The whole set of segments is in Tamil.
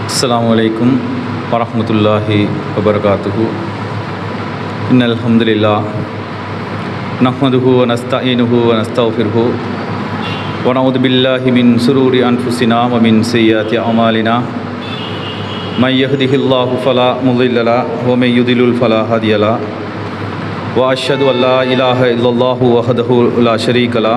السلام عليكم ورحمة الله وبركاته إن الحمد لله نحمده ونستعينه ونستغفره ونعوذ بالله من شرور أنفسنا ومن سيئات أعمالنا من يهده الله فلا مضل له ومن يضلل فلا هادي له وأشهد أن لا إله إلا الله وحده لا شريك له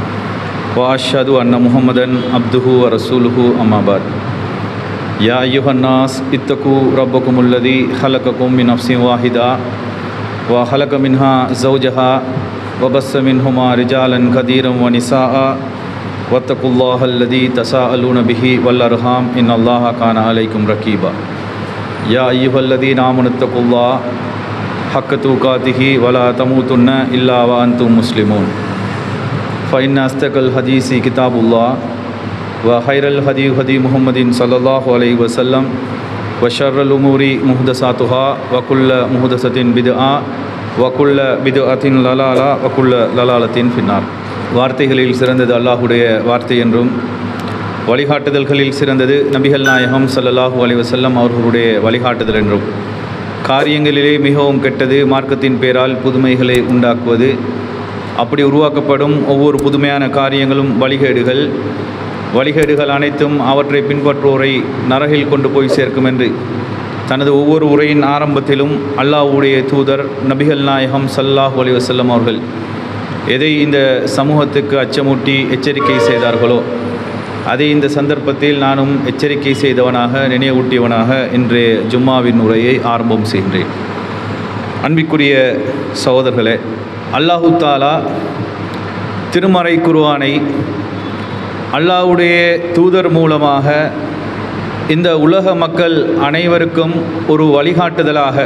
وأشهد أن محمدا عبده ورسوله أما بعد يا أيها الناس اتقوا ربكم الذي خلقكم من نفس واحدة وخلق منها زوجها وبث منهما رجالا كثيرا ونساء واتقوا الله الذي تساءلون به والأرحام إن الله كان عليكم رقيبا يا أيها الذين آمنوا اتقوا الله حق توقاته ولا تموتن إلا وأنتم مسلمون فإن أصدق الحديث كتاب الله وخير الهدي هدي محمد صلى الله عليه وسلم وشر الأمور محدثاتها وكل محدثة بدعة وكل بدعة ضلالة وكل ضلالة في النار வார்த்தைகளில் சிறந்தது அல்லாஹுடைய வார்த்தை என்றும் வழிகாட்டுதல்களில் சிறந்தது நபிகள் நாயகம் ஸல்லல்லாஹு அலைஹி வஸல்லம் அவர்களுடைய வழிகாட்டுதல் என்றும் காரியங்களிலே மிகவும் கெட்டது மார்க்கத்தின் பேரால் புதுமைகளை உண்டாக்குவது அப்படி உருவாக்கப்படும் ஒவ்வொரு புதுமையான காரியங்களும் வழிகேடுகள் வழிகேடுகள் அனைத்தும் அவற்றை பின்பற்றுவோரை நரகில் கொண்டு போய் சேர்க்கும் என்று தனது ஒவ்வொரு உரையின் ஆரம்பத்திலும் அல்லாஹ்வுடைய தூதர் நபிகள் நாயகம் ஸல்லல்லாஹு அலைஹி வஸல்லம் அவர்கள் எதை இந்த சமூகத்துக்கு அச்சமூட்டி எச்சரிக்கை செய்தார்களோ அதை இந்த சந்தர்ப்பத்தில் நானும் எச்சரிக்கை செய்தவனாக நினைவூட்டியவனாக இன்றைய ஜும்மாவின் உரையை ஆரம்பம் செய்கின்றேன் அன்பிற்குரிய சகோதரர்களே அல்லாஹு தாலா திருமறை குருவானை அல்லாஹ்வுடைய தூதர் மூலமாக இந்த உலக மக்கள் அனைவருக்கும் ஒரு வழிகாட்டுதலாக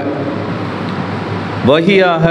வகியாக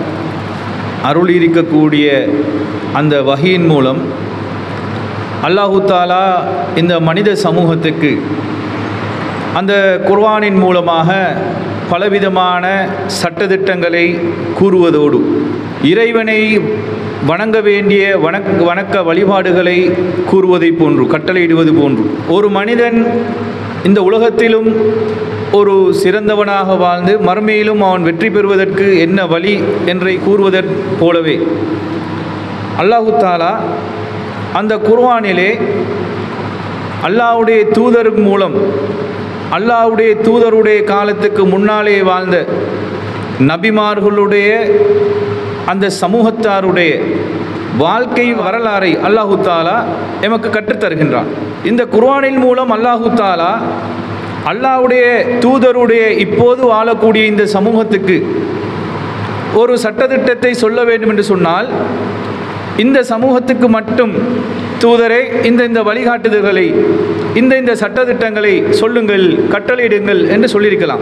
அருளியிருக்கக்கூடிய அந்த வகியின் மூலம் அல்லாஹு தாலா இந்த மனித சமூகத்துக்கு அந்த குர்வானின் மூலமாக பலவிதமான சட்டதிட்டங்களை கூறுவதோடு இறைவனை வணங்க வேண்டிய வணக் வணக்க வழிபாடுகளை கூறுவதை போன்று கட்டளையிடுவது போன்று ஒரு மனிதன் இந்த உலகத்திலும் ஒரு சிறந்தவனாக வாழ்ந்து மறுமையிலும் அவன் வெற்றி பெறுவதற்கு என்ன வழி என்றை கூறுவதற் போலவே அல்லாஹு தாலா அந்த குர்வானிலே அல்லாஹ்வுடைய தூதர் மூலம் அல்லாஹ்வுடைய தூதருடைய காலத்துக்கு முன்னாலே வாழ்ந்த நபிமார்களுடைய அந்த சமூகத்தாருடைய வாழ்க்கை வரலாறை அல்லாஹு தாலா எமக்கு கற்றுத்தருகின்றான் இந்த குர்ஆனின் மூலம் அல்லாஹு தாலா அல்லாஹ்வுடைய தூதருடைய இப்போது வாழக்கூடிய இந்த சமூகத்துக்கு ஒரு சட்டத்திட்டத்தை சொல்ல வேண்டும் என்று சொன்னால் இந்த சமூகத்துக்கு மட்டும் தூதரே இந்த இந்த வழிகாட்டுதல்களை இந்த இந்த சட்டத்திட்டங்களை சொல்லுங்கள் கட்டளையிடுங்கள் என்று சொல்லியிருக்கலாம்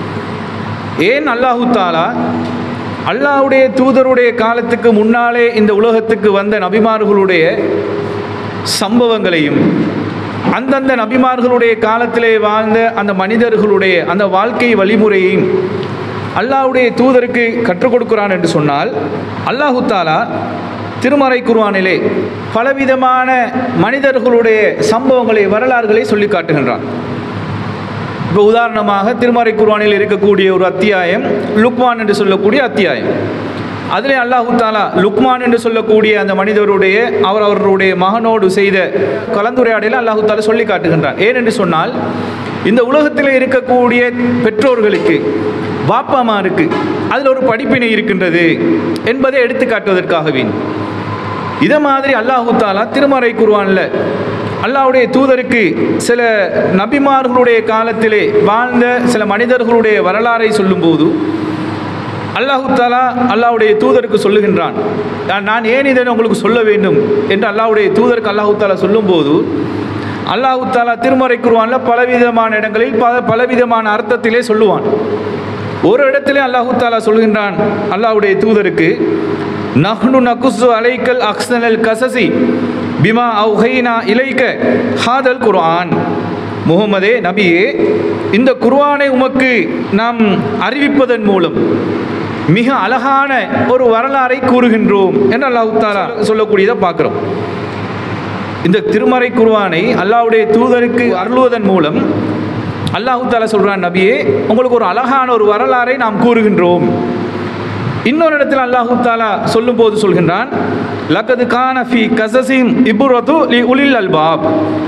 ஏன் அல்லாஹு தாலா அல்லாஹுடைய தூதருடைய காலத்துக்கு முன்னாலே இந்த உலகத்துக்கு வந்த நபிமார்களுடைய சம்பவங்களையும் அந்தந்த நபிமார்களுடைய காலத்திலே வாழ்ந்த அந்த மனிதர்களுடைய அந்த வாழ்க்கை வழிமுறையையும் அல்லாஹுடைய தூதருக்கு கற்றுக் கொடுக்கிறான் என்று சொன்னால் அல்லாஹு தாலா திருமறை குர்வானிலே பலவிதமான மனிதர்களுடைய சம்பவங்களை வரலாறுகளை சொல்லி காட்டுகின்றான் இப்போ உதாரணமாக திருமறை குர்வானில் இருக்கக்கூடிய ஒரு அத்தியாயம் லுக்மான் என்று சொல்லக்கூடிய அத்தியாயம் அதிலே அல்லாஹு தாலா லுக்மான் என்று சொல்லக்கூடிய அந்த மனிதருடைய அவர் அவருடைய மகனோடு செய்த கலந்துரையாடலை அல்லாஹு தாலா சொல்லி காட்டுகின்றான் ஏனென்று சொன்னால் இந்த உலகத்தில் இருக்கக்கூடிய பெற்றோர்களுக்கு பாப்பாமாருக்கு அதில் ஒரு படிப்பினை இருக்கின்றது என்பதை எடுத்து காட்டுவதற்காகவே இதை மாதிரி அல்லாஹு தாலா திருமறை குருவானில் அல்லாஹுடைய தூதருக்கு சில நபிமார்களுடைய காலத்திலே வாழ்ந்த சில மனிதர்களுடைய வரலாறை சொல்லும்போது அல்லாஹு தாலா அல்லாஹுடைய தூதருக்கு சொல்லுகின்றான் நான் ஏன் இதை உங்களுக்கு சொல்ல வேண்டும் என்று அல்லாஹுடைய தூதருக்கு அல்லாஹு தாலா சொல்லும்போது அல்லாஹு தாலா திருமறை குருவானில் பலவிதமான இடங்களில் பல பலவிதமான அர்த்தத்திலே சொல்லுவான் ஒரு இடத்திலே அல்லாஹு தாலா சொல்கின்றான் அல்லாஹுடைய தூதருக்கு நஹ்னு நகுசு அலைக்கல் அக்ஸனல் கசசி பிமா அவுஹைனா இலைக்க ஹாதல் குர்ஆன் முகமதே நபியே இந்த குர்ஆனை உமக்கு நாம் அறிவிப்பதன் மூலம் மிக அழகான ஒரு வரலாறை கூறுகின்றோம் என்று அல்லாஹு தாலா சொல்லக்கூடியதை பார்க்குறோம் இந்த திருமறை குர்ஆனை அல்லாஹ்வுடைய தூதருக்கு அருளுவதன் மூலம் அல்லாஹு தாலா சொல்கிறான் நபியே உங்களுக்கு ஒரு அழகான ஒரு வரலாறை நாம் கூறுகின்றோம் இன்னொரு இடத்தில் அல்லாஹு தாலா சொல்லும்போது சொல்கின்றான் லக்கது கான ஃபி கசசிம் இபுரது லி உலில் அல்பாப்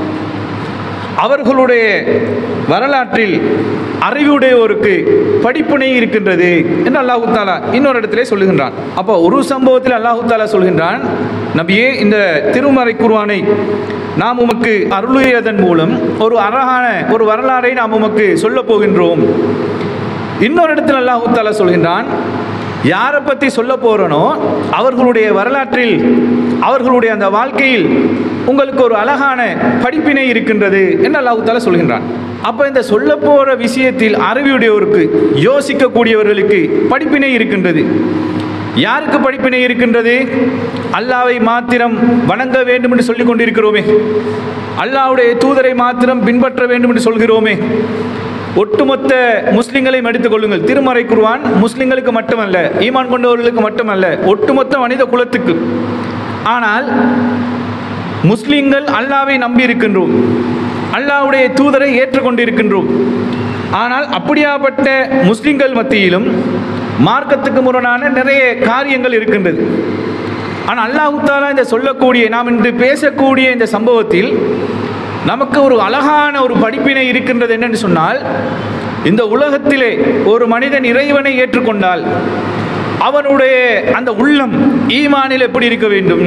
அவர்களுடைய வரலாற்றில் அறிவுடையோருக்கு படிப்பினை இருக்கின்றது என்று அல்லாஹு தாலா இன்னொரு இடத்திலே சொல்லுகின்றான் அப்போ ஒரு சம்பவத்தில் அல்லாஹு தாலா சொல்கின்றான் நபியே இந்த திருமறை குர்ஆனை நாம் உமக்கு அருளியதன் மூலம் ஒரு அழகான ஒரு வரலாறை நாம் உமக்கு சொல்லப் போகின்றோம் இன்னொரு இடத்தில் அல்லாஹு தாலா சொல்கின்றான் யாரை பற்றி சொல்ல போகிறனோ அவர்களுடைய வரலாற்றில் அவர்களுடைய அந்த வாழ்க்கையில் உங்களுக்கு ஒரு அழகான படிப்பினை இருக்கின்றது என்று அல்லாஹு தாலா சொல்கின்றான் அப்போ இந்த சொல்ல போகிற விஷயத்தில் அறிவுடையோருக்கு யோசிக்கக்கூடியவர்களுக்கு படிப்பினை இருக்கின்றது யாருக்கு படிப்பினை இருக்கின்றது அல்லாவை மாத்திரம் வணங்க வேண்டும் என்று சொல்லிக் கொண்டிருக்கிறோமே அல்லாவுடைய தூதரை மாத்திரம் பின்பற்ற வேண்டும் என்று சொல்கிறோமே ஒட்டுமொத்த முஸ்லிம்களையும் எடுத்துக் கொள்ளுங்கள் திருமறை குர்ஆன் முஸ்லிம்களுக்கு மட்டுமல்ல ஈமான் கொண்டவர்களுக்கு மட்டுமல்ல ஒட்டுமொத்த மனித குலத்துக்கு ஆனால் முஸ்லிம்கள் அல்லாவை நம்பி இருக்கின்றோம் அல்லாவுடைய தூதரை ஏற்றுக்கொண்டிருக்கின்றோம் ஆனால் அப்படியாப்பட்ட முஸ்லிம்கள் மத்தியிலும் மார்க்கத்துக்கு முரணான நிறைய காரியங்கள் இருக்கின்றது ஆனால் அல்லாஹு தாலா இந்த சொல்லக்கூடிய நாம் இன்று பேசக்கூடிய இந்த சம்பவத்தில் நமக்கு ஒரு அழகான ஒரு படிப்பினை இருக்கின்றது என்னன்னு சொன்னால் இந்த உலகத்திலே ஒரு மனிதன் இறைவனை ஏற்றுக்கொண்டால் அவனுடைய அந்த உள்ளம் ஈமானில் எப்படி இருக்க வேண்டும்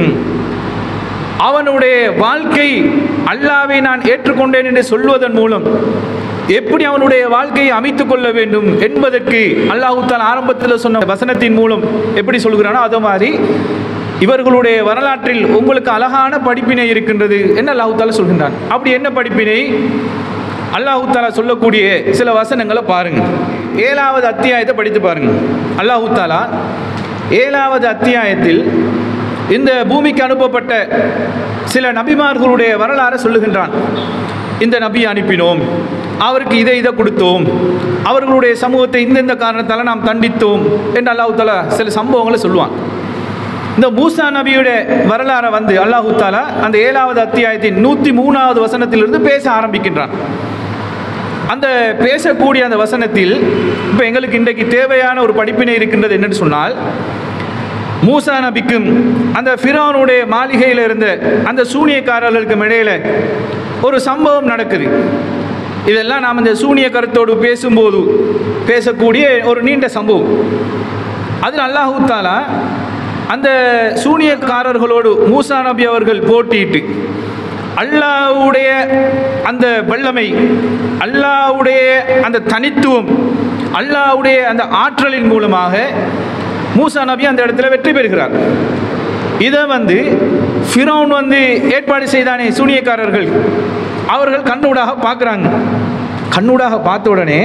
அவனுடைய வாழ்க்கை அல்லாவை நான் ஏற்றுக்கொண்டேன் என்று சொல்வதன் மூலம் எப்படி அவனுடைய வாழ்க்கையை அமைத்துக் கொள்ள வேண்டும் என்பதற்கு அல்லாஹு தாலா ஆரம்பத்தில் சொன்ன வசனத்தின் மூலம் எப்படி சொல்கிறானோ அதே மாதிரி இவர்களுடைய வரலாற்றில் உங்களுக்கு அழகான படிப்பினை இருக்கின்றது என்ன அல்லாஹு தாலா சொல்கின்றான் அப்படி என்ன படிப்பினை அல்லாஹு தாலா சொல்லக்கூடிய சில வசனங்களை பாருங்க ஏழாவது அத்தியாயத்தை படித்து பாருங்க அல்லாஹு தாலா ஏழாவது அத்தியாயத்தில் இந்த பூமிக்கு அனுப்பப்பட்ட சில நபிமார்களுடைய வரலாறை சொல்லுகின்றான் இந்த நபி அனுப்பினோம் அவருக்கு இதை இதை கொடுத்தோம் அவர்களுடைய சமூகத்தை இந்தந்த காரணத்தால் நாம் தண்டித்தோம் என்று அல்லாஹு தாலா சில சம்பவங்களை சொல்லுவான் இந்த மூசா நபியுடைய வரலாறை வந்து அல்லாஹு தாலா அந்த ஏழாவது அத்தியாயத்தின் நூற்றி மூணாவது வசனத்திலிருந்து பேச ஆரம்பிக்கின்றான் அந்த பேசக்கூடிய அந்த வசனத்தில் இப்போ எங்களுக்கு இன்றைக்கு தேவையான ஒரு படிப்பினை இருக்கின்றது என்னன்னு சொன்னால் மூசா நபிக்கும் அந்த ஃபிரோனுடைய மாளிகையில் இருந்த அந்த சூனியக்காரர்களுக்கும் இடையில ஒரு சம்பவம் நடக்குது இதெல்லாம் நாம் இந்த சூனிய கருத்தோடு பேசும்போது பேசக்கூடிய ஒரு நீண்ட சம்பவம் அதில் அல்லாஹூ தாலா அந்த சூனியக்காரர்களோடு மூசா நபி அவர்கள் போட்டியிட்டு அல்லாவுடைய அந்த வல்லமை அல்லாவுடைய அந்த தனித்துவம் அல்லாவுடைய அந்த ஆற்றலின் மூலமாக மூசா நபி அந்த இடத்துல வெற்றி பெறுகிறார் இதை வந்து ஃபிரௌன் வந்து ஏற்பாடு செய்தானே சூனியக்காரர்கள் அவர்கள் கண்ணூடாக பார்க்குறாங்க கண்ணூடாக பார்த்த உடனே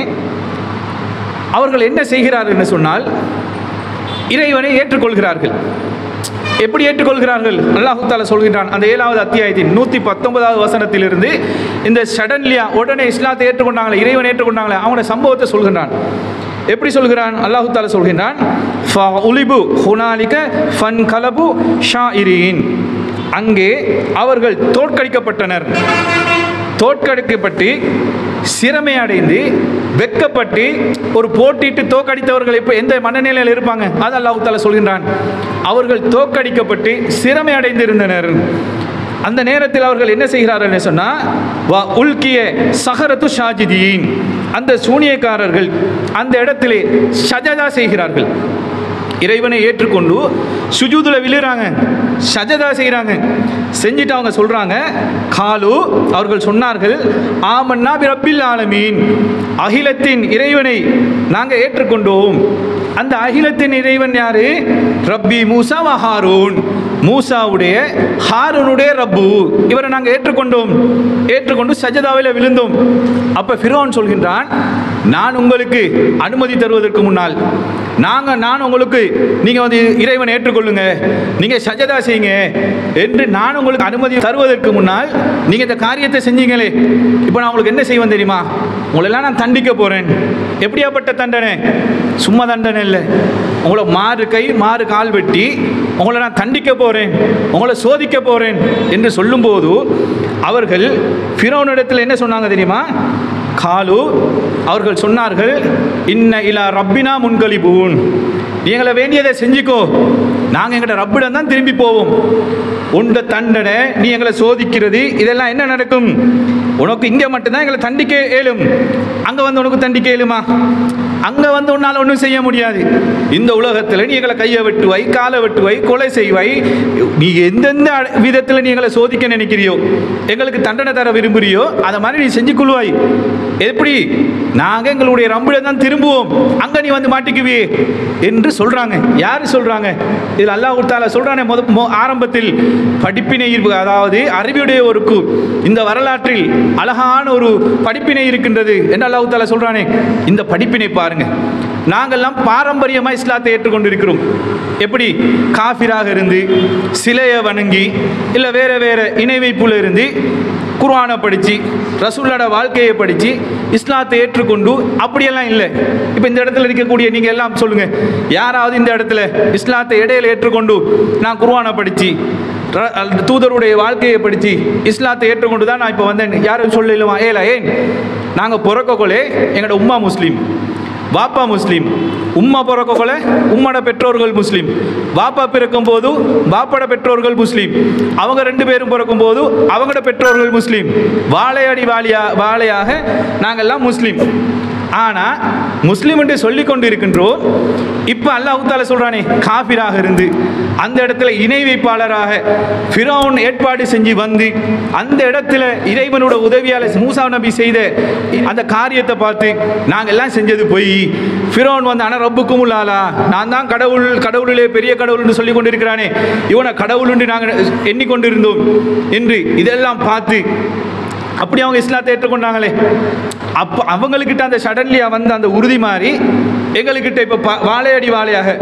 அவர்கள் என்ன செய்கிறார்கள் என்று சொன்னால் இறைவனை ஏற்றுக்கொள்கிறார்கள் எப்படி ஏற்றுக்கொள்கிறார்கள் அல்லாஹு தாலா சொல்கின்றான் அந்த ஏழாவது அத்தியாயத்தின் நூற்றி பத்தொன்பதாவது வசனத்திலிருந்து இந்த சடன்லியா உடனே இஸ்லாத்தை ஏற்றுக்கொண்டாங்களே இறைவனை ஏற்றுக்கொண்டாங்களே அவங்களோட சம்பவத்தை சொல்கின்றான் எப்படி சொல்கிறான் அல்லாஹு தாலா சொல்கின்றான் ஃபா உலிபு ஹுனாலிக ஃபன் கலபு ஷா அங்கே அவர்கள் தோற்கடிக்கப்பட்டனர் தோற்கடிக்கப்பட்டு சிரமை அடைந்து வெக்கப்பட்டு ஒரு போட்டிட்டு தோக்கடித்தவர்கள் இப்போ எந்த மனநிலையில் இருப்பாங்க அது அல்லாஹு தாலா சொல்கின்றான் அவர்கள் தோக்கடிக்கப்பட்டு சிரமை அடைந்திருந்தனர் அந்த நேரத்தில் அவர்கள் என்ன செய்கிறார்கள் சொன்னால் வா உல்கிய சஹரத்து ஷாஜிதீன் அந்த சூனியக்காரர்கள் அந்த இடத்திலே சஜதா செய்கிறார்கள் இறைவனை ஏற்றுக்கொண்டு சுஜூதுல விழுறாங்க சஜதா செய்கிறாங்க செஞ்சுட்டு அவங்க சொல்கிறாங்க காலு அவர்கள் சொன்னார்கள் ஆமன்னா பிரபில் ஆலமீன் அகிலத்தின் இறைவனை நாங்கள் ஏற்றுக்கொண்டோம் அந்த அகிலத்தின் இறைவன் யாரு ரப்பி மூசா வ ஹாரூன் மூசாவுடைய ஹாரூனுடைய ரப்பு இவரை நாங்கள் ஏற்றுக்கொண்டோம் ஏற்றுக்கொண்டு சஜதாவில் விழுந்தோம் அப்போ ஃபிரோன் சொல்கின்றான் நான் உங்களுக்கு அனுமதி தருவதற்கு முன்னால் நாங்கள் நான் உங்களுக்கு நீங்கள் வந்து இறைவனை ஏற்றுக்கொள்ளுங்க நீங்கள் சஜதா செய்யுங்க என்று நான் உங்களுக்கு அனுமதி தருவதற்கு முன்னால் நீங்கள் இந்த காரியத்தை செஞ்சீங்களே இப்போ நான் உங்களுக்கு என்ன செய்வேன் தெரியுமா உங்களெல்லாம் நான் தண்டிக்க போகிறேன் எப்படியாப்பட்ட தண்டனை சும்மா தண்டனை இல்லை உங்களை மாறு கை மாறு கால் வெட்டி உங்களை நான் தண்டிக்க போகிறேன் உங்களை சோதிக்க போகிறேன் என்று சொல்லும்போது அவர்கள் ஃபிரோனிடத்தில் என்ன சொன்னாங்க தெரியுமா காலு அவர்கள் சொன்னார்கள் இன்ன இலா ரப்பினா முன்கலிபூன் நீங்களை வேண்டியதை செஞ்சுக்கோ நாங்கள் எங்கள்ட ரப்பிடம் தான் திரும்பி போவோம் உண்ட தண்டனை நீ எங்களை சோதிக்கிறது இதெல்லாம் என்ன நடக்கும் உனக்கு இங்கே மட்டும்தான் எங்களை தண்டிக்க இயலும் அங்கே வந்து உனக்கு தண்டிக்க இயலுமா அங்கே வந்து உன்னால் ஒன்றும் செய்ய முடியாது இந்த உலகத்தில் நீ எங்களை கையை வெட்டுவை காலை வெட்டுவை கொலை செய்வாய் நீ எந்தெந்த விதத்தில் நீ எங்களை சோதிக்க நினைக்கிறியோ எங்களுக்கு தண்டனை தர விரும்புறியோ அதை மாதிரி நீ செஞ்சு கொள்வாய் எப்படி நாங்கள் எங்களுடைய ரம்பிடம் தான் திரும்புவோம் அங்கே நீ வந்து மாட்டிக்குவே என்று சொல்கிறாங்க யார் சொல்கிறாங்க இதில் அல்லாஹ் தாலா சொல்கிறானே முத மொ- ஆரம்பத்தில் படிப்பினை இருப்பு அதாவது அறிவுடைய ஒருக்கு இந்த வரலாற்றில் அழகான ஒரு படிப்பினை இருக்கின்றது என்று அல்லாஹ் தாலா சொல்கிறானே இந்த படிப்பினை பாருங்க நாங்கள்லாம் பாரம்பரியமாக இஸ்லாத்தை ஏற்றுக்கொண்டிருக்கிறோம் எப்படி காஃபிராக இருந்து சிலையை வணங்கி இல்லை வேற வேற இணை வைப்புல இருந்து குர்ஆனை படித்து ரசூலோட வாழ்க்கையை படித்து இஸ்லாத்தை ஏற்றுக்கொண்டு அப்படியெல்லாம் இல்லை இப்போ இந்த இடத்துல இருக்கக்கூடிய நீங்கள் எல்லாம் சொல்லுங்கள் யாராவது இந்த இடத்துல இஸ்லாத்தை இடையில ஏற்றுக்கொண்டு நான் குர்ஆனை படித்து தூதருடைய வாழ்க்கையை படித்து இஸ்லாத்தை ஏற்றுக்கொண்டு தான் நான் இப்போ வந்தேன் யாரும் சொல்லலுமா ஏல ஏன் நாங்கள் பிறக்கக்கொள்ளே எங்களோட உம்மா முஸ்லீம் வாப்பா முஸ்லீம் உம்மா பிறக்கக்கொள்ள உம்மோட பெற்றோர்கள் முஸ்லீம் வாப்பா பிறக்கும் போது வாப்போட பெற்றோர்கள் முஸ்லீம் அவங்க ரெண்டு பேரும் பிறக்கும் போது அவங்களோட பெற்றோர்கள் முஸ்லீம் வாழையடி வாலியா வாழையாக நாங்கள்லாம் முஸ்லீம் ஆனால் முஸ்லீம் என்று சொல்லி கொண்டு இருக்கின்றோம் இப்போ அல்லாஹ் தால சொல்கிறானே காஃபிராக இருந்து அந்த இடத்துல இணை வைப்பாளராக ஃபிரௌன் ஏற்பாடு செஞ்சு வந்து அந்த இடத்துல இறைவனோட உதவியால் மூசா நபி செய்த அந்த காரியத்தை பார்த்து நாங்கள் எல்லாம் செஞ்சது போய் ஃபிரௌன் வந்து ஆனால் ரப்புக்கும் உள்ளாலா நான் தான் கடவுள் கடவுளிலே பெரிய கடவுள்னு சொல்லி கொண்டிருக்கிறானே இவனை கடவுள்னு நாங்கள் எண்ணிக்கொண்டிருந்தோம் என்று இதெல்லாம் பார்த்து அப்படி அவங்க இஸ்லாத்தை ஏற்றுக்கொண்டாங்களே அப்போ அவங்கக்கிட்ட அந்த சடன்லியா வந்த அந்த உறுதி மாறி எங்கள்கிட்ட இப்போ ப வாழையடி வாழையாக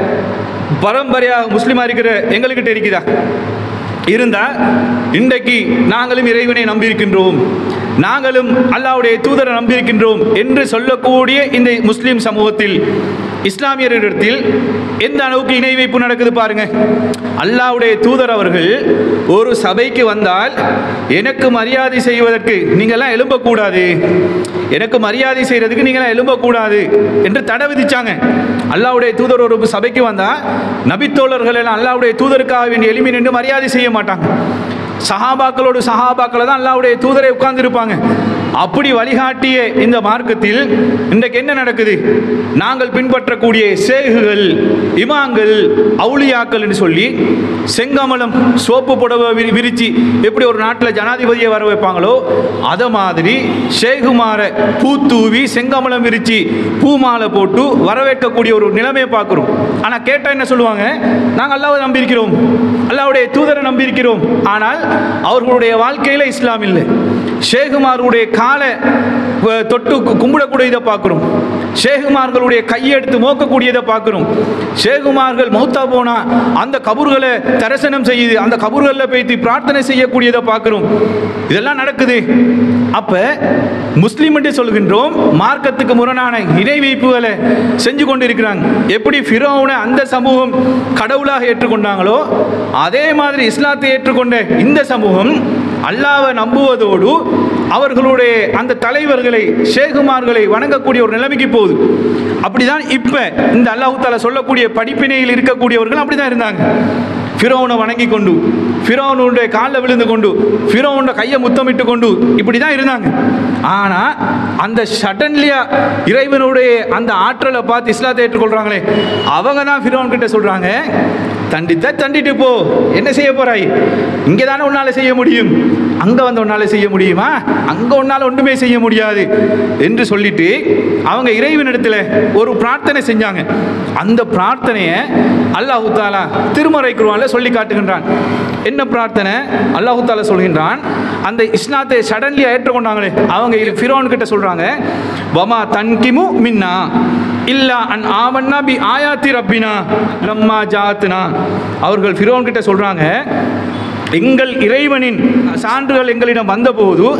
பரம்பரையாக முஸ்லீமாக இருக்கிற எங்கள்கிட்ட இருக்குதா இருந்தால் இன்றைக்கு நாங்களும் இறைவனை நம்பியிருக்கின்றோம் நாங்களும் அல்லாஹ்வுடைய தூதரை நம்பியிருக்கின்றோம் என்று சொல்லக்கூடிய இந்த முஸ்லீம் சமூகத்தில் இஸ்லாமியரிடத்தில் எந்த அளவுக்கு இணை வைப்பு நடக்குது பாருங்க அல்லாஹ்வுடைய தூதர் அவர்கள் ஒரு சபைக்கு வந்தால் எனக்கு மரியாதை செய்வதற்கு நீங்கள்லாம் எழும்பக்கூடாது எனக்கு மரியாதை செய்கிறதுக்கு நீங்களாம் எழும்பக்கூடாது என்று தடை விதிச்சாங்க அல்லாஹ்வுடைய தூதர் ஒரு சபைக்கு வந்தால் நபித்தோழர்கள் எல்லாம் அல்லாஹ்வுடைய தூதருக்காக வேண்டிய எளிமை நின்று மரியாதை செய்ய மாட்டாங்க சஹாபாக்களோடு சஹாபாக்களை தான் அல்லாஹ்வுடைய தூதரை உட்கார்ந்திருப்பாங்க அப்படி வழிகாட்டிய இந்த மார்க்கத்தில் இன்றைக்கு என்ன நடக்குது நாங்கள் பின்பற்றக்கூடிய சேகுகள் இமாங்கள் அவுளியாக்கள் என்று சொல்லி செங்கமலம் சோப்பு புடவை விரி விரிச்சு எப்படி ஒரு நாட்டில் ஜனாதிபதியை வர வைப்பாங்களோ அதை மாதிரி ஷேகுமார பூத்தூவி செங்கமலம் விரிச்சு பூமாலை போட்டு வரவேற்கக்கூடிய ஒரு நிலைமையை பார்க்குறோம் ஆனால் கேட்டால் என்ன சொல்லுவாங்க நாங்கள் அல்லாவை நம்பியிருக்கிறோம் அல்லாவுடைய தூதரை நம்பியிருக்கிறோம் ஆனால் அவர்களுடைய வாழ்க்கையில் இஸ்லாம் இல்லை ஷேகுமாருடைய காலை அஹ், தொட்டு கு- கும்பிடக்கூடியதை பார்க்குறோம் ஷேகுமார்களுடைய கையெடுத்து மோக்கக்கூடியதை பார்க்குறோம் ஷேகுமார்கள் மௌத்தா போனா அந்த கபூர்களை தரிசனம் செய்யுது அந்த கபூர்களில் போய்த்து பிரார்த்தனை செய்யக்கூடியதை பார்க்குறோம் இதெல்லாம் நடக்குது அப்போ முஸ்லீம் என்று சொல்கின்றோம் மார்க்கத்துக்கு முரணான இணை வைப்புகளை செஞ்சு கொண்டிருக்கிறாங்க எப்படி ஃபிரோனை அந்த சமூகம் கடவுளாக ஏற்றுக்கொண்டாங்களோ அதே மாதிரி இஸ்லாத்தை ஏற்றுக்கொண்ட இந்த சமூகம் அல்லாவை நம்புவதோடு அவர்களுடைய அந்த தலைவர்களை ஷேகுமார்களை வணங்கக்கூடிய ஒரு நிலைமைக்கு போகுது அப்படிதான் இப்போ இந்த அல்லாஹு தாலா சொல்லக்கூடிய படிப்பினையில் இருக்கக்கூடியவர்கள் அப்படி தான் இருந்தாங்க ஃபிரோனை வணங்கி கொண்டு ஃபிரோனுடைய காலில் விழுந்து கொண்டு ஃபிரோனோட கையை முத்தமிட்டு கொண்டு இப்படி தான் இருந்தாங்க ஆனால் அந்த சடன்லியா இறைவனுடைய அந்த ஆற்றலை பார்த்து இஸ்லாத்தை ஏற்றுக்கொள்கிறாங்களே அவங்க தான் ஃபிரோன் கிட்ட சொல்கிறாங்க தண்டித்த தண்டிட்டு போ என்ன செய்ய போறாய் இங்கே தானே உன்னால் செய்ய முடியும் அங்கே வந்து உன்னால் செய்ய முடியுமா அங்கே உன்னால் ஒன்றுமே செய்ய முடியாது என்று சொல்லிட்டு அவங்க இறைவனிடத்தில் ஒரு பிரார்த்தனை செஞ்சாங்க அந்த பிரார்த்தனையை அல்லாஹு தாலா திருமறை குருவான்ல சொல்லி காட்டுகின்றான் என்ன பிரார்த்தனை அல்லாஹு தாலா சொல்கின்றான் அந்த இஸ்லாத்தை சடன்லி ஏற்றுக்கொண்டாங்களே அவங்க இரு- ஃபிரோன் கிட்ட சொல்றாங்க வமா தன்கிமு மின்னா இல்லா அன் ஆவன்னா பி ஆயாத்தி ரப்பினா லம்மா ஜாத்துனா அவர்கள் ஃபிரோன் கிட்ட சொல்றாங்க எங்கள் இறைவனின் சான்றுகள் எங்களிடம் வந்தபோது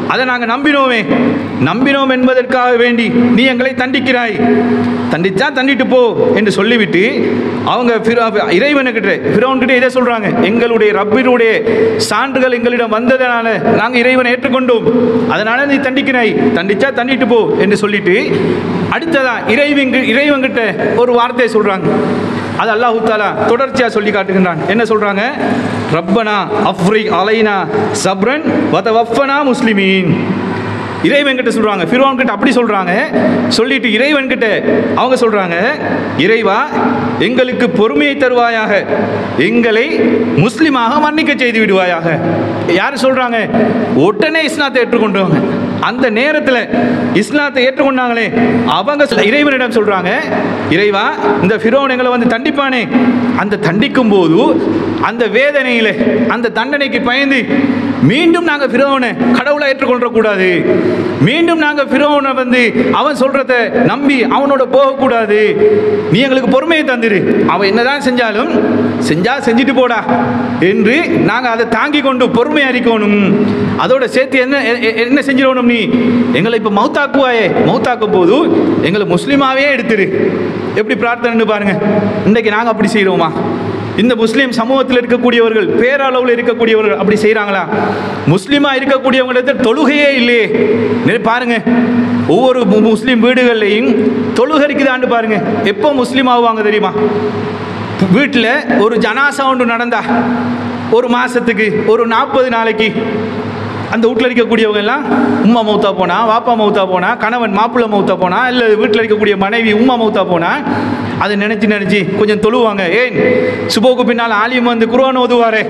அதை நாங்கள் நம்பினோமே நம்பினோம் என்பதற்காக வேண்டி நீ எங்களை தண்டிக்கிறாய் தண்டிச்சா தண்டிட்டு போ என்று சொல்லிவிட்டு அவங்க ஃபிரா- இறைவனுக்கிட்ட ஃபிரௌன்கிட்ட இதை சொல்கிறாங்க எங்களுடைய ரப்பினுடைய சான்றுகள் எங்களிடம் வந்ததனால நாங்கள் இறைவனை ஏற்றுக்கொண்டோம் அதனால நீ தண்டிக்கிறாய் தண்டிச்சா தண்டிட்டு போ என்று சொல்லிட்டு அடுத்ததா இறைவன் இறைவன்கிட்ட ஒரு வார்த்தையை சொல்கிறாங்க அது அல்லாஹு தாலா தொடர்ச்சியாக சொல்லி காட்டுகின்றான் என்ன சொல்கிறாங்க ரப்பனா அஃப்ரி அலைனா சப்ரன் வத வஃபனா முஸ்லிமீன் இறைவன்கிட்ட சொல்கிறாங்க ஃபிரோன்கிட்ட அப்படி சொல்கிறாங்க சொல்லிட்டு இறைவன்கிட்ட அவங்க சொல்கிறாங்க இறைவா எங்களுக்கு பொறுமையை தருவாயாக எங்களை முஸ்லிமாக மன்னிக்க செய்து விடுவாயாக யார் சொல்கிறாங்க உடனே இஸ்லாத்தை ஏற்றுக்கொண்டவங்க அந்த நேரத்தில் இஸ்லாத்தை ஏற்றுக்கொண்டாங்களே அவங்க சொல்ல- இறைவனிடம் சொல்கிறாங்க இறைவா இந்த ஃபிரோன் எங்களை வந்து தண்டிப்பானே அந்த தண்டிக்கும் போது அந்த வேதனையில் அந்த தண்டனைக்கு பயந்து மீண்டும் நாங்கள் ஃபிரோனை கடவுளை ஏற்றுக்கொள்ள கூடாது மீண்டும் நாங்கள் ஃபிரோனை வந்து அவன் சொல்கிறத நம்பி அவனோட போகக்கூடாது நீ எங்களுக்கு பொறுமையை தந்துரு அவன் என்னதான் செஞ்சாலும் செஞ்சா செஞ்சுட்டு போடா என்று நாங்கள் அதை தாங்கி கொண்டு பொறுமை அறிக்கணும் அதோட சேர்த்து என்ன எ- எ- என்ன செஞ்சிடணும் நீ எங்களை இப்போ மௌத்தாக்குவாயே மௌத்தாக்கும் போது எங்களை முஸ்லீமாவே எடுத்துரு எப்படி பிரார்த்தனைன்னு பாருங்க இன்றைக்கு நாங்கள் அப்படி செய்கிறோமா இந்த முஸ்லீம் சமூகத்தில் இருக்கக்கூடியவர்கள் பேரளவில் இருக்கக்கூடியவர்கள் அப்படி செய்கிறாங்களா முஸ்லீமா இருக்கக்கூடியவங்களிடத்தில் தொழுகையே இல்லையே நெ- பாருங்க ஒவ்வொரு மு- முஸ்லீம் வீடுகள்லையும் தொழுகை இருக்குதான்னு பாருங்க எப்போ முஸ்லீம் ஆகுவாங்க தெரியுமா வீட்டில் ஒரு ஜனாசா ஒன்று நடந்தா ஒரு மாதத்துக்கு ஒரு நாற்பது நாளைக்கு அந்த வீட்டில் இருக்கக்கூடியவங்க எல்லாம் உம்மா மௌத்தா போனா வாப்பா மௌத்தா போனா கணவன் மாப்பிள்ளை மௌத்தா போனா இல்லை வீட்டில் இருக்கக்கூடிய மனைவி உம்மா மௌத்தா போனா அதை நினச்சி நினச்சி கொஞ்சம் தொழுவாங்க ஏன் சுபோக்கு பின்னால் ஆலியம் வந்து குருவான் ஓதுவாரே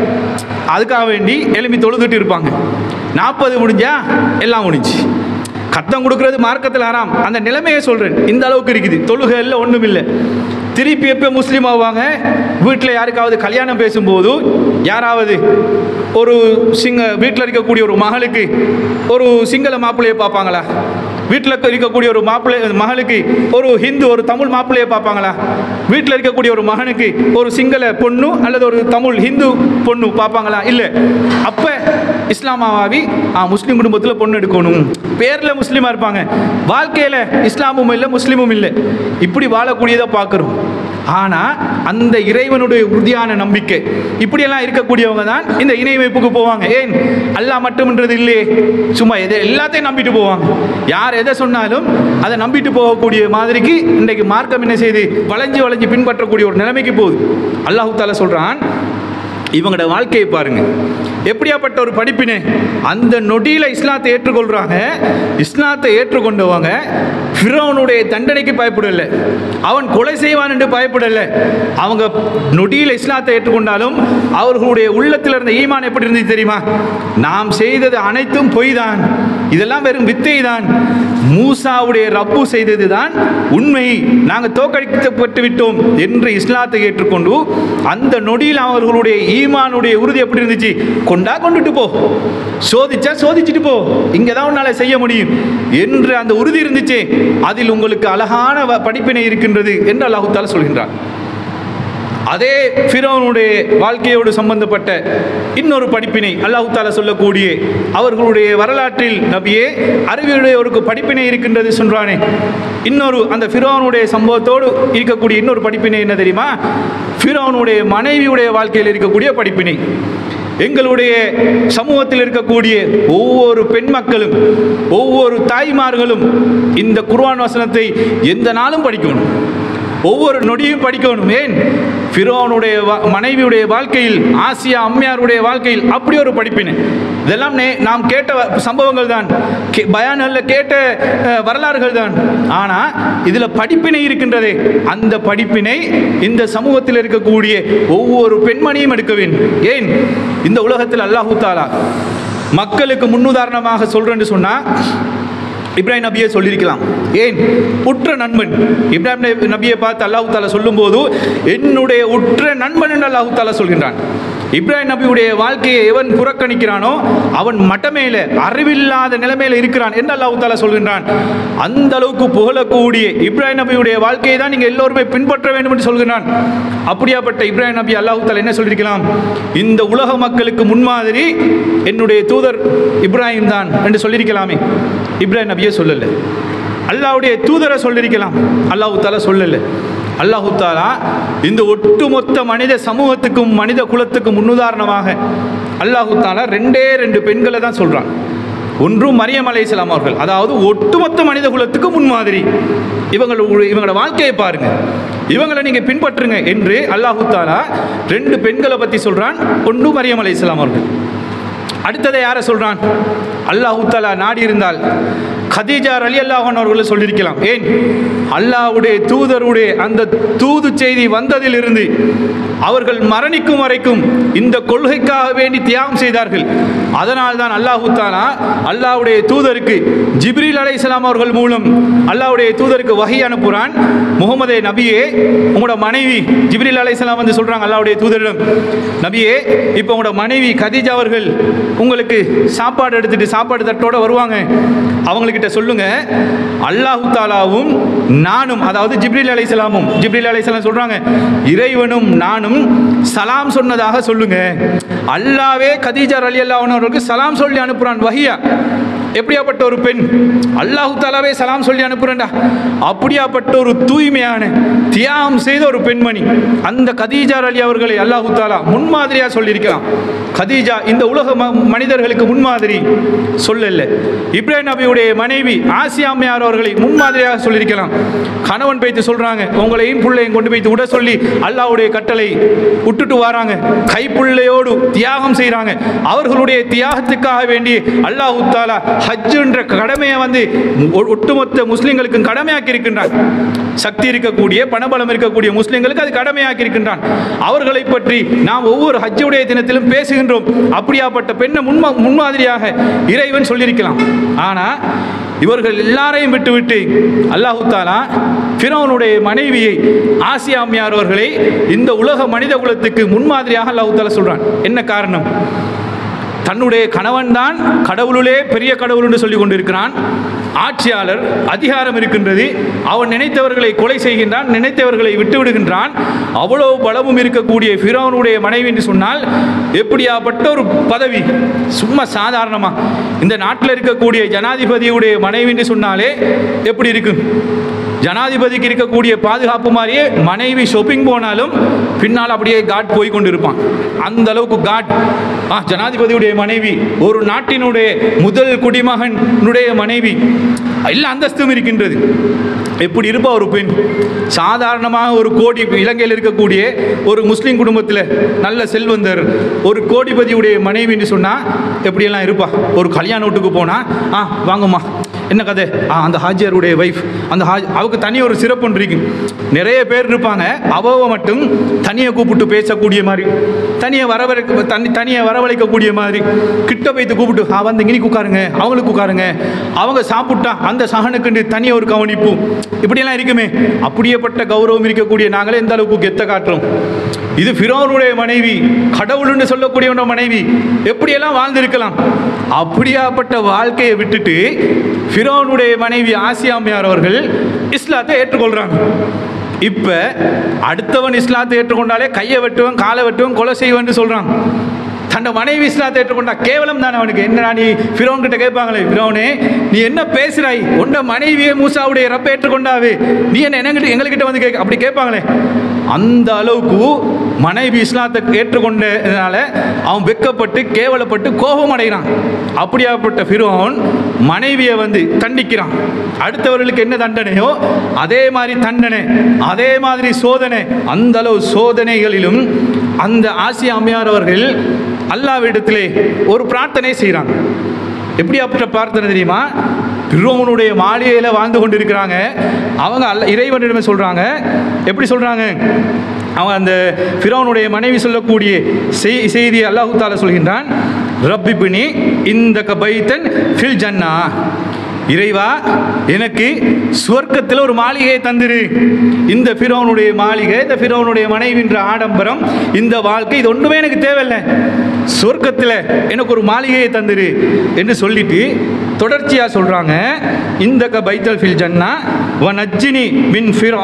அதுக்காக வேண்டி எழுப்பி தொழுதுட்டு இருப்பாங்க நாற்பது முடிஞ்சா எல்லாம் முடிஞ்சு கத்தம் கொடுக்கறது மார்க்கத்தில் ஹராம் அந்த நிலைமையை சொல்கிறேன் இந்த அளவுக்கு இருக்குது தொழுகை இல்லை ஒன்றும் இல்லை திருப்பி எப்போ முஸ்லீம் ஆவாங்க வீட்டில் யாருக்காவது கல்யாணம் பேசும்போது யாராவது ஒரு சிங்க வீட்டில் இருக்கக்கூடிய ஒரு மகளுக்கு ஒரு சிங்கள மாப்பிள்ளையை பார்ப்பாங்களா வீட்டில் இருக்கக்கூடிய ஒரு மாப்பிள்ளை மகளுக்கு ஒரு ஹிந்து ஒரு தமிழ் மாப்பிள்ளையை பார்ப்பாங்களா வீட்டில் இருக்கக்கூடிய ஒரு மகனுக்கு ஒரு சிங்கள பொண்ணு அல்லது ஒரு தமிழ் ஹிந்து பொண்ணு பார்ப்பாங்களா இல்லை அப்போ இஸ்லாமாவாவி ஆ முஸ்லீம் குடும்பத்தில் பொண்ணு எடுக்கணும் பேரில் முஸ்லீமாக இருப்பாங்க வாழ்க்கையில் இஸ்லாமும் இல்லை முஸ்லீமும் இல்லை இப்படி வாழக்கூடியதை பார்க்குறோம் ஆனால் அந்த இறைவனுடைய உறுதியான நம்பிக்கை இப்படியெல்லாம் இருக்கக்கூடியவங்க தான் இந்த இணை வைப்புக்கு போவாங்க ஏன் அல்லாஹ் மட்டும்ன்றது இல்லையே சும்மா எதை எல்லாத்தையும் நம்பிட்டு போவாங்க யார் எதை சொன்னாலும் அதை நம்பிட்டு போகக்கூடிய மாதிரிக்கு இன்றைக்கு மார்க்கம் என்ன செய்து வளைஞ்சு வளைஞ்சு பின்பற்றக்கூடிய ஒரு நிலைமைக்கு போகுது அல்லாஹு தாலா சொல்கிறான் இவங்களோட வாழ்க்கையை பாருங்க எப்படியாப்பட்ட ஒரு படிப்பினை அந்த நொடியில் இஸ்லாத்தை ஏற்றுக்கொள்கிறாங்க இஸ்லாத்தை ஏற்றுக்கொண்டவங்க ஃபிரோனுடைய தண்டனைக்கு பயப்படலை அவன் கொலை செய்வான் என்று பயப்படலை அவங்க நொடியில் இஸ்லாத்தை ஏற்றுக்கொண்டாலும் அவர்களுடைய உள்ளத்தில் இருந்த ஈமான் எப்படி இருந்துச்சு தெரியுமா நாம் செய்தது அனைத்தும் பொய் தான் இதெல்லாம் வெறும் வித்தை தான் மூசாவுடைய ரப்பு செய்தது தான் உண்மை நாங்கள் தோற்கடிக்கப்பட்டு விட்டோம் என்று இஸ்லாத்தை ஏற்றுக்கொண்டு அந்த நொடியில் அவர்களுடைய ஈமானுடைய உறுதி எப்படி இருந்துச்சு கொண்டா கொண்டுட்டு போ சோதிச்சா சோதிச்சுட்டு போ இங்கே தான் உன்னால் செய்ய முடியும் என்று அந்த உறுதி இருந்துச்சு அதில் உங்களுக்கு அழகான வ- படிப்பினை இருக்கின்றது என்று அல்லாஹுத்தால சொல்கின்றார் அதே ஃபிரோனுடைய வாழ்க்கையோடு சம்பந்தப்பட்ட இன்னொரு படிப்பினை அல்லாஹு தாலா சொல்லக்கூடிய அவர்களுடைய வரலாற்றில் நபியே அறிவியுடைய ஒரு படிப்பினை இருக்கின்றது சொல்றானே இன்னொரு அந்த ஃபிரோனுடைய சம்பவத்தோடு இருக்கக்கூடிய இன்னொரு படிப்பினை என்ன தெரியுமா ஃபிரோனுடைய மனைவியுடைய வாழ்க்கையில் இருக்கக்கூடிய படிப்பினை எங்களுடைய சமூகத்தில் இருக்கக்கூடிய ஒவ்வொரு பெண் மக்களும் ஒவ்வொரு தாய்மார்களும் இந்த குர்ஆன் வசனத்தை எந்த நாளும் படிக்கணும் ஒவ்வொரு நொடியும் படிக்கணும் ஏன் ஃபிரோனுடைய வா- மனைவியுடைய வாழ்க்கையில் ஆசியா அம்மையாருடைய வாழ்க்கையில் அப்படி ஒரு படிப்பினை இதெல்லாம் நே நாம் கேட்ட வ- சம்பவங்கள் தான் கே- பயான்களில் கேட்ட அஹ், வரலாறுகள் தான் ஆனால் இதில் படிப்பினை இருக்கின்றதே அந்த படிப்பினை இந்த சமூகத்தில் இருக்கக்கூடிய ஒவ்வொரு பெண்மணியும் எடுக்க வேண்டும் ஏன் இந்த உலகத்தில் அல்லாஹு தாலா மக்களுக்கு முன்னுதாரணமாக சொல்கிறேன்னு சொன்னால் இப்ராஹிம் நபியை சொல்லியிருக்கலாம் ஏன் உற்ற நண்பன் இப்ராஹிம் நபி- நபியை பார்த்து அல்லாஹு தாலா சொல்லும்போது என்னுடைய உற்ற நண்பன் என்று அல்லாஹு தாலா சொல்கின்றான் இப்ராஹிம் நபியுடைய வாழ்க்கையை எவன் புறக்கணிக்கிறானோ அவன் மட்டமேல அறிவில்லாத நிலைமையில இருக்கிறான் என்று அல்லாஹ் தாலா சொல்கின்றான் அந்த அளவுக்கு புகழக்கூடிய இப்ராஹிம் நபியுடைய வாழ்க்கையை தான் நீங்க எல்லோருமே பின்பற்ற வேண்டும் என்று சொல்கிறான் அப்படியாப்பட்ட இப்ராஹிம் நபி அல்லாஹ் தாலா என்ன சொல்லியிருக்கலாம் இந்த உலக மக்களுக்கு முன்மாதிரி என்னுடைய தூதர் இப்ராஹிம் தான் என்று சொல்லியிருக்கலாமே இப்ராஹிம் நபியே சொல்லலை அல்லாஹ்வுடைய தூதரை சொல்லியிருக்கலாம் அல்லாஹ் தாலா சொல்லலை அல்லாஹு தாலா இந்த ஒட்டுமொத்த மனித சமூகத்துக்கும் மனித குலத்துக்கும் முன்னுதாரணமாக அல்லாஹு தாலா ரெண்டே ரெண்டு பெண்களை தான் சொல்றான் ஒன்று மரியம் அலைஹிஸ்ஸலாம் அவர்கள் அதாவது ஒட்டுமொத்த மனித குலத்துக்கு முன்மாதிரி இவங்களோட இவங்களோட வாழ்க்கையை பாருங்க இவங்களை நீங்க பின்பற்றுங்க என்று அல்லாஹு தாலா ரெண்டு பெண்களை பத்தி சொல்றான் ஒன்று மரியம் அலைஹிஸ்ஸலாம் அவர்கள் அடுத்ததை யாரை சொல்றான் அல்லாஹ் தாலா நாடி இருந்தால் கதீஜா அலி அல்லாஹன் அவர்களை சொல்லியிருக்கலாம் ஏன் அல்லாஹ்வுடைய தூதருடைய அந்த தூது செய்தி வந்ததிலிருந்து அவர்கள் மரணிக்கும் வரைக்கும் இந்த கொள்கைக்காக வேண்டி தியாகம் செய்தார்கள் அதனால் தான் அல்லாஹு தாலா அல்லாஹ்வுடைய தூதருக்கு ஜிப்ரீல் அலைஹிஸ்ஸலாம் அவர்கள் மூலம் அல்லாஹ்வுடைய தூதருக்கு வகை அனுப்புகிறான் முகமதே நபியே உங்களோட மனைவி ஜிப்ரீல் அலைஹிஸ்ஸலாம் வந்து சொல்றாங்க அல்லாஹ்வுடைய தூதரிடம் நபியே இப்போ உங்களோட மனைவி கதீஜா அவர்கள் உங்களுக்கு சாப்பாடு எடுத்துட்டு சாப்பாடு தட்டோட வருவாங்க அவங்கக்கிட்ட சொல்லுங்க அல்லாஹு தாலாவும் நானும் அதாவது ஜிப்ரீல் அலைஹிஸ்ஸலாமும் ஜிப்ரீல் அலைஹிஸ்ஸலாம் சொல்றாங்க இறைவனும் நானும் சலாம் சொன்னதாக சொல்லுங்க அல்லாவே கதீஜா அலி அவர்களுக்கு சலாம் சொல்லி அனுப்புறான் வஹியா எப்படியாப்பட்ட ஒரு பெண் அல்லாஹு தாலாவே சலாம் சொல்லி அனுப்புறேன்டா அப்படியாப்பட்ட ஒரு தூய்மையான தியாகம் செய்த ஒரு பெண்மணி அந்த கதீஜா அலி அவர்களை அல்லாஹு தாலா முன்மாதிரியா சொல்லியிருக்கலாம் கதீஜா இந்த உலக ம- மனிதர்களுக்கு முன்மாதிரி சொல்லல இப்ராஹிம் நபியுடைய மனைவி ஆசியா அம்மையார் அவர்களை முன்மாதிரியாக சொல்லியிருக்கலாம் கணவன் பேத்து சொல்றாங்க உங்களையும் பிள்ளையும் கொண்டு போய் விட சொல்லி அல்லாஹ்வுடைய கட்டளை விட்டுட்டு வராங்க கைப்புள்ளையோடு தியாகம் செய்றாங்க அவர்களுடைய தியாகத்துக்காக வேண்டி அல்லாஹ் தாலா ஹஜ்ஜுன்ற கடமையை வந்து ஒ- ஒட்டுமொத்த முஸ்லிம்களுக்கும் கடமையாக்கி இருக்கின்றான் சக்தி இருக்கக்கூடிய பணபலம் இருக்கக்கூடிய முஸ்லிம்களுக்கு அது கடமையாக்கி இருக்கின்றான் அவர்களை பற்றி நாம் ஒவ்வொரு ஹஜ்ஜுடைய தினத்திலும் பேசுகின்றோம் அப்படியாப்பட்ட பெண்ணை முன்மா முன்மாதிரியாக இறைவன் சொல்லியிருக்கலாம் ஆனா இவர்கள் எல்லாரையும் விட்டுவிட்டு அல்லாஹு தாலா ஃபிரௌனுடைய மனைவியை ஆசியா அம்மையார் அவர்களை இந்த உலக மனித குலத்துக்கு முன்மாதிரியாக அல்லாஹு தாலா சொல்றான் என்ன காரணம் தன்னுடைய கணவன் தான் கடவுளுலே பெரிய கடவுள் என்று சொல்லி கொண்டிருக்கிறான் ஆட்சியாளர் அதிகாரம் இருக்கின்றது அவன் நினைத்தவர்களை கொலை செய்கின்றான் நினைத்தவர்களை விட்டு விடுகின்றான் அவ்வளவு பலமும் இருக்கக்கூடிய ஃபிரௌனுடைய மனைவி என்று சொன்னால் எப்படியாப்பட்ட ஒரு பதவி சும்மா சாதாரணமா இந்த நாட்டில் இருக்கக்கூடிய ஜனாதிபதியுடைய மனைவி என்று சொன்னாலே எப்படி இருக்கும் ஜனாதிபதிக்கு இருக்கக்கூடிய பாதுகாப்பு மாதிரியே மனைவி ஷாப்பிங் போனாலும் பின்னால் அப்படியே காட் போய் கொண்டிருப்பான் அந்த அளவுக்கு காட் ஆ ஜனாதிபதியுடைய மனைவி ஒரு நாட்டினுடைய முதல் குடிமகனுடைய மனைவி எல்லா அந்தஸ்தும் இருக்கின்றது எப்படி இருப்பா ஒரு பெண் சாதாரணமாக ஒரு கோடி இலங்கையில் இருக்கக்கூடிய ஒரு முஸ்லீம் குடும்பத்தில் நல்ல செல்வந்தர் ஒரு கோடிபதியுடைய மனைவின்னு சொன்னால் எப்படியெல்லாம் இருப்பா ஒரு கல்யாண வீட்டுக்கு போனால் ஆ வாங்கம்மா என்ன கதை ஆ அந்த ஹாஜியாருடைய வைஃப் அந்த ஹாஜ் அவருக்கு தனி ஒரு சிறப்பு ஒன்று இருக்கு நிறைய பேர் இருப்பாங்க அவ மட்டும் தனியை கூப்பிட்டு பேசக்கூடிய மாதிரி தனியை வரவழைக்க தனி தனியை வரவழைக்கக்கூடிய மாதிரி கிட்ட போய்த்து கூப்பிட்டு ஆ வந்து இங்கே உட்காருங்க அவங்களுக்கு உட்காருங்க அவங்க சாப்பிட்டா அந்த சகனுக்கு தனியாக ஒரு கவனிப்பு இப்படியெல்லாம் இருக்குமே அப்படியேப்பட்ட கௌரவம் இருக்கக்கூடிய நாங்களே எந்த அளவுக்கு கெத்த காட்டுறோம் இது ஃபிரோனுடைய மனைவி கடவுள்னு சொல்லக்கூடியவன மனைவி எப்படியெல்லாம் வாழ்ந்திருக்கலாம் அப்படியாப்பட்ட வாழ்க்கையை விட்டுட்டு ஃபிரோனுடைய மனைவி ஆசியாமியார் அவர்கள் இஸ்லாத்தை ஏற்றுக்கொள்றாங்க இப்போ அடுத்தவன் இஸ்லாத்தை ஏற்றுக்கொண்டாலே கையை வெட்டுவன் காலை வெட்டுவன் கொலை செய்வன் சொல்றான் தன்னை மனைவி இஸ்லாத்தை ஏற்றுக்கொண்டா கேவலம் தானே அவனுக்கு என்ன நீ ஃபிரோன் கிட்ட கேட்பாங்களே ஃபிரோனே நீ என்ன பேசுறாய் உன்னை மனைவியே மூசாவுடைய ரப்ப ஏற்றுக்கொண்டாவே நீ என்ன எங்ககிட்ட எங்ககிட்ட வந்து கேட்க அப்படி கேட்பாங்களே அந்த அளவுக்கு மனைவி இஸ்லாத்தை ஏற்றுக்கொண்டதுனால அவன் வெக்கப்பட்டு கேவலப்பட்டு கோபம் அடைகிறான் அப்படியாப்பட்ட ஃபிரோன் மனைவியை வந்து தண்டிக்கிறான் அடுத்தவர்களுக்கு என்ன தண்டனையோ அதே மாதிரி தண்டனை அதே மாதிரி சோதனை அந்த அளவு சோதனைகளிலும் அந்த ஆசியா அம்மையார் அவர்கள் அல்லாவிடத்திலே ஒரு பிரார்த்தனை செய்கிறாங்க எப்படியாப்பட்ட பிரார்த்தனை தெரியுமா பிரோவனுடைய மாளிகையில் வாழ்ந்து கொண்டிருக்கிறாங்க அவங்க அல்ல இறைவனிடமே சொல்கிறாங்க எப்படி சொல்கிறாங்க அவங்க அந்த ஃபிரோனுடைய மனைவி சொல்லக்கூடிய செய் செய்தியை அல்லாஹு தாலா சொல்கின்றான் ரப்பிபினி இந்த கபைத்தன் ஃபில் ஜன்னா இறைவா எனக்கு சுவர்க்கத்தில் ஒரு மாளிகையை தந்திரு இந்த ஃபிரோனுடைய மாளிகை இந்த ஃபிரோனுடைய மனைவின்ற ஆடம்பரம் இந்த வாழ்க்கை இது ஒன்றுமே எனக்கு தேவையில்லை சொர்க்கத்தில் எனக்கு ஒரு மாளிகையை தந்துரு என்று சொல்லிட்டு தொடர்ச்சியாக சொல்கிறாங்க இந்த க பைத்தல் ஃபில் ஜன்னா வ நஜ்ஜினி மின் ஃபிர்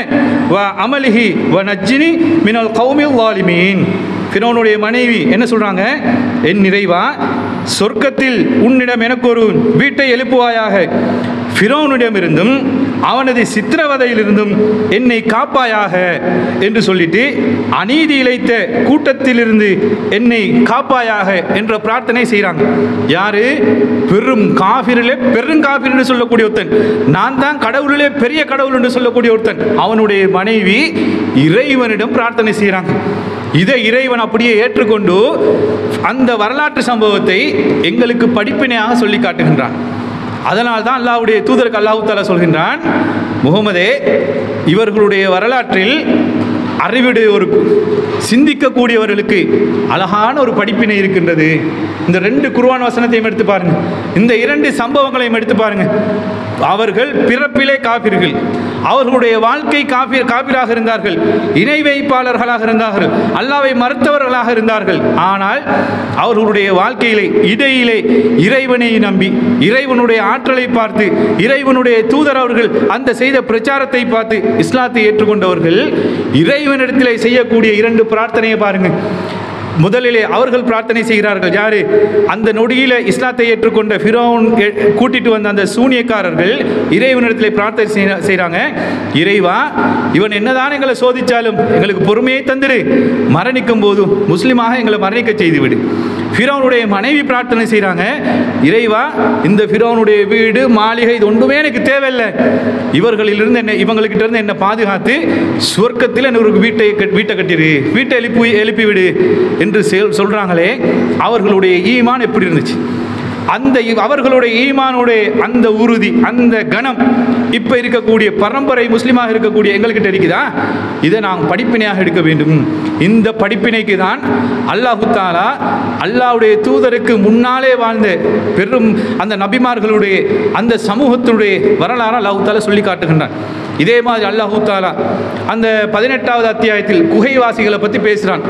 வ அமலிஹி வ நஜ்ஜினி மினல் கௌமில் வாலிமீன் ஃபிரோனுடைய மனைவி என்ன சொல்கிறாங்க என் நிறைவா சொர்க்கத்தில் உன்னிடம் எனக்கு ஒரு வீட்டை எழுப்புவாயாக ஃபிரோனிடமிருந்தும் அவனது சித்திரவதையிலிருந்தும் என்னை காப்பாயாக என்று சொல்லிட்டு அநீதி இழைத்த கூட்டத்திலிருந்து என்னை காப்பாயாக என்ற பிரார்த்தனை செய்கிறாங்க யாரு பெரும் காபிரிலே பெரும் காபிர் என்று சொல்லக்கூடிய ஒருத்தன் நான் தான் கடவுளிலே பெரிய கடவுள் என்று சொல்லக்கூடிய ஒருத்தன் அவனுடைய மனைவி இறைவனிடம் பிரார்த்தனை செய்கிறாங்க இதை இறைவன் அப்படியே ஏற்றுக்கொண்டு அந்த வரலாற்று சம்பவத்தை எங்களுக்கு படிப்பினையாக சொல்லி காட்டுகின்றான் அதனால் தான் அல்லாஹ்வுடைய தூதருக்கு அல்லாஹு தாலா சொல்கின்றான் முகமதே இவர்களுடைய வரலாற்றில் அறிவுடையோருக்கு சிந்திக்கக்கூடியவர்களுக்கு அழகான ஒரு படிப்பினை இருக்கின்றது இந்த ரெண்டு குர்ஆன் வசனத்தையும் எடுத்து பாருங்க இந்த இரண்டு சம்பவங்களையும் எடுத்து பாருங்க அவர்கள் பிறப்பிலே காபிர்கள் அவர்களுடைய வாழ்க்கை காபீர் காபிராக இருந்தார்கள் இணை வைப்பாளர்களாக இருந்தார்கள் அல்லாவை மறுத்தவர்களாக இருந்தார்கள் ஆனால் அவர்களுடைய வாழ்க்கையிலே இடையிலே இறைவனை நம்பி இறைவனுடைய ஆற்றலை பார்த்து இறைவனுடைய தூதர் அவர்கள் அந்த செய்த பிரச்சாரத்தை பார்த்து இஸ்லாத்தை ஏற்றுக்கொண்டவர்கள் இறைவனிடத்திலே செய்யக்கூடிய இரண்டு பிரார்த்தனையை பாருங்க முதலிலே அவர்கள் பிரார்த்தனை செய்கிறார்கள் யாரு அந்த நொடியில இஸ்லாத்தை ஏற்றுக்கொண்ட ஃபிரௌன் எ- கூட்டிட்டு வந்த அந்த சூனியக்காரர்கள் இறைவனிடத்தில் பிரார்த்தனை செய்ய- செய்றாங்க இறைவா இவன் என்னதான் எங்களை சோதிச்சாலும் எங்களுக்கு பொறுமையை தந்துரு மரணிக்கும் போதும் முஸ்லிமாக எங்களை மரணிக்க செய்து விடு ஃபிரௌனுடைய மனைவி பிரார்த்தனை செய்கிறாங்க இறைவா இந்த ஃபிரௌனுடைய வீடு மாளிகை இது ஒன்றுமே எனக்கு தேவையில்லை இவர்களிலிருந்து என்ன இவங்கள்கிட்ட இருந்து என்னை பாதுகாத்து சொர்க்கத்தில் எனக்கு ஒரு வீட்டை கட்- வீட்டை கட்டிடு வீட்டை எழுப்பி எழுப்பி விடு என்று செல் சொல்கிறாங்களே அவர்களுடைய ஈமான் எப்படி இருந்துச்சு அந்த இ- அவர்களுடைய ஈமானுடைய அந்த உறுதி அந்த கணம் இப்போ இருக்கக்கூடிய பரம்பரை முஸ்லீமாக இருக்கக்கூடிய எங்கள்கிட்ட இருக்குதா இதை நாம் படிப்பினையாக எடுக்க வேண்டும் இந்த படிப்பினைக்கு தான் அல்லாஹு தாலா அல்லாஹ்வுடைய தூதருக்கு முன்னாலே வாழ்ந்த பெரும் அந்த நபிமார்களுடைய அந்த சமூகத்தினுடைய வரலாறு அல்லாஹு தாலா சொல்லி காட்டுகின்றான் இதே மாதிரி அல்லாஹு தாலா அந்த பதினெட்டாவது அத்தியாயத்தில் குகைவாசிகளை பற்றி பேசுகிறான்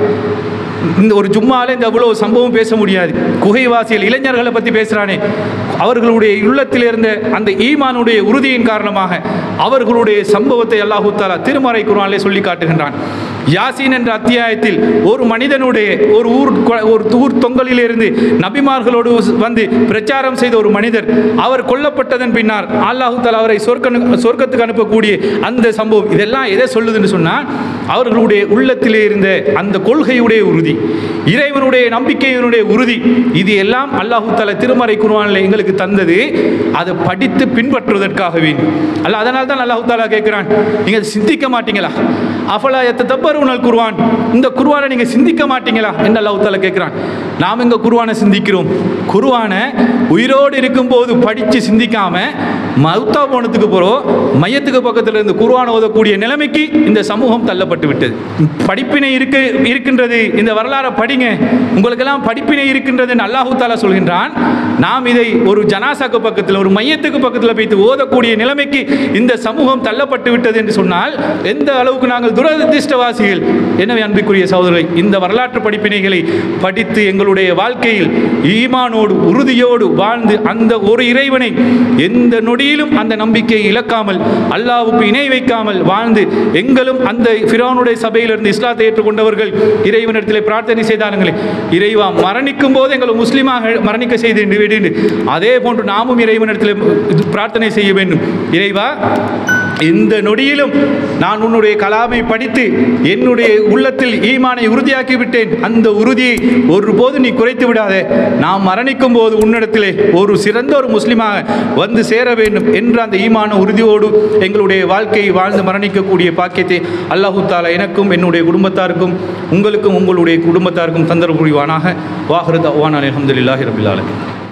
இந்த ஒரு ஜும்மால இந்த அவ்வளோ சம்பவம் பேச முடியாது குகைவாசிகள் இளைஞர்களை பற்றி பேசுகிறானே அவர்களுடைய உள்ளத்தில் இருந்த அந்த ஈமானுடைய உறுதியின் காரணமாக அவர்களுடைய சம்பவத்தை அல்லாஹு தாலா திருமறை குர்ஆனிலே சொல்லி காட்டுகின்றான் யாசீன் என்ற அத்தியாயத்தில் ஒரு மனிதனுடைய ஒரு ஊர் கொ- ஒரு ஊர் தொங்கலிலிருந்து நபிமார்களோடு வந்து பிரச்சாரம் செய்த ஒரு மனிதர் அவர் கொல்லப்பட்டதன் பின்னர் அல்லாஹு தாலா அவரை சொர்க்க சொர்க்கத்துக்கு அனுப்பக்கூடிய அந்த சம்பவம் இதெல்லாம் எதை சொல்லுதுன்னு சொன்னால் அவர்களுடைய உள்ளத்திலே இருந்த அந்த கொள்கையுடைய உறுதி இறைவனுடைய நம்பிக்கையினுடைய உறுதி இது எல்லாம் அல்லாஹு தாலா திருமறை குர்ஆனில் எங்களுக்கு தந்தது அதை படித்து பின்பற்றுவதற்காக வேண்டும் அல்ல அதனால தான் அல்லாஹு தாலா கேட்குறான் நீங்கள் சிந்திக்க மாட்டீங்களா அஃபலா எத்த தப்பருனல் குர்ஆன் இந்த குர்ஆனை நீங்கள் சிந்திக்க மாட்டீங்களா என்று அல்லாஹு தாலா கேட்குறான் நாம் இங்கே குர்ஆனை சிந்திக்கிறோம் குர்ஆனை உயிரோடு இருக்கும்போது படித்து சிந்திக்காம மௌத்தா போனதுக்கு போகிறோம் மையத்துக்கு பக்கத்தில் இருந்து குர்ஆன் ஓதக்கூடிய நிலைமைக்கு இந்த சமூகம் தள்ளப்பட்டு விட்டது படிப்பினை இருக்க இருக்கின்றது இந்த வரலாறை படிங்க உங்களுக்கெல்லாம் படிப்பினை இருக்கின்றதுன்னு அல்லாஹு தாலா சொல்கின்றான் நாம் இதை ஒரு ஜனாசாக்கு பக்கத்தில் ஒரு மையத்துக்கு பக்கத்தில் வைத்து ஓதக்கூடிய நிலைமைக்கு இந்த சமூகம் தள்ளப்பட்டு விட்டது என்று சொன்னால் எந்த அளவுக்கு நாங்கள் துரதிருஷ்டவாசிகள் எனவே அன்பிற்குரிய சகோதரரை இந்த வரலாற்று படிப்பினைகளை படித்து எங்களுடைய வாழ்க்கையில் ஈமானோடு உறுதியோடு வாழ்ந்து அந்த ஒரு இறைவனை எந்த நொடியிலும் அந்த நம்பிக்கையை இழக்காமல் அல்லாஹ்வுக்கு இணை வைக்காமல் வாழ்ந்து எங்களும் அந்த ஃபிரௌனுடைய சபையிலிருந்து இஸ்லாத்தை ஏற்றுக்கொண்டவர்கள் இறைவனிடத்தில் பிரார்த்தனை செய்தார்களே இறைவா மரணிக்கும் போது எங்களை முஸ்லீமாக மரணிக்க செய்து விடு அதே போன்று நாமும் இறைவனிடத்தில் இது பிரார்த்தனை செய்ய வேண்டும் இறைவா இந்த நொடியிலும் நான் உன்னுடைய கலாமை படித்து என்னுடைய உள்ளத்தில் ஈமானை உறுதியாக்கி விட்டேன் அந்த உறுதியை ஒருபோது நீ குறைத்து விடாதே நாம் மரணிக்கும் போது உன்னிடத்திலே ஒரு சிறந்த ஒரு முஸ்லிமாக வந்து சேர வேண்டும் என்ற அந்த ஈமான உறுதியோடு எங்களுடைய வாழ்க்கையை வாழ்ந்து மரணிக்கக்கூடிய பாக்கியத்தை அல்லாஹு தாலா எனக்கும் என்னுடைய குடும்பத்தாருக்கும் உங்களுக்கும் உங்களுடைய குடும்பத்தாருக்கும் தந்தர புரிவானாக வாஹருத் அவான் அலமதுல்லாஹி ரபில் ஆலமீன்